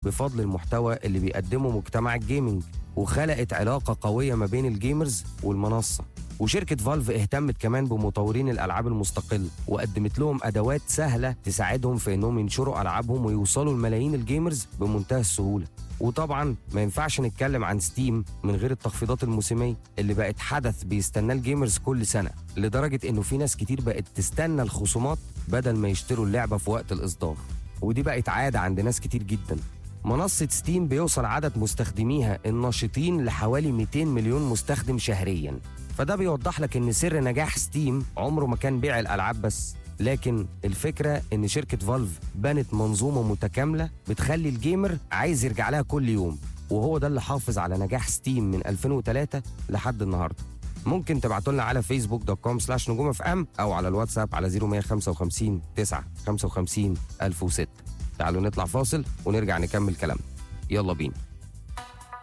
بفضل المحتوى اللي بيقدمه مجتمع الجيمنج وخلقت علاقة قوية ما بين الجيمرز والمنصة وشركة فالف اهتمت كمان بمطورين الألعاب المستقل وقدمت لهم أدوات سهلة تساعدهم في إنهم ينشروا ألعابهم ويوصلوا لملايين الجيمرز بمنتهى السهولة وطبعا ما ينفعش نتكلم عن ستيم من غير التخفيضات الموسمية اللي بقت حدث بيستناه الجيمرز كل سنة لدرجة إنه في ناس كتير بقت تستنى الخصومات بدل ما يشتروا اللعبة في وقت الإصدار ودي بقت عادة عند ناس كتير جدا منصة ستيم بيوصل عدد مستخدميها الناشطين لحوالي 200 مليون مستخدم شهريا فده بيوضح لك ان سر نجاح ستيم عمره ما كان بيع الالعاب بس لكن الفكرة ان شركة فالف بنت منظومة متكاملة بتخلي الجيمر عايز يرجع لها كل يوم وهو ده اللي حافظ على نجاح ستيم من 2003 لحد النهارده ممكن تبعتوا لنا على فيسبوك دوت كوم سلاش نجوم اف ام او على الواتساب على 0155 9 55 1006 تعالوا نطلع فاصل ونرجع نكمل كلامنا يلا بينا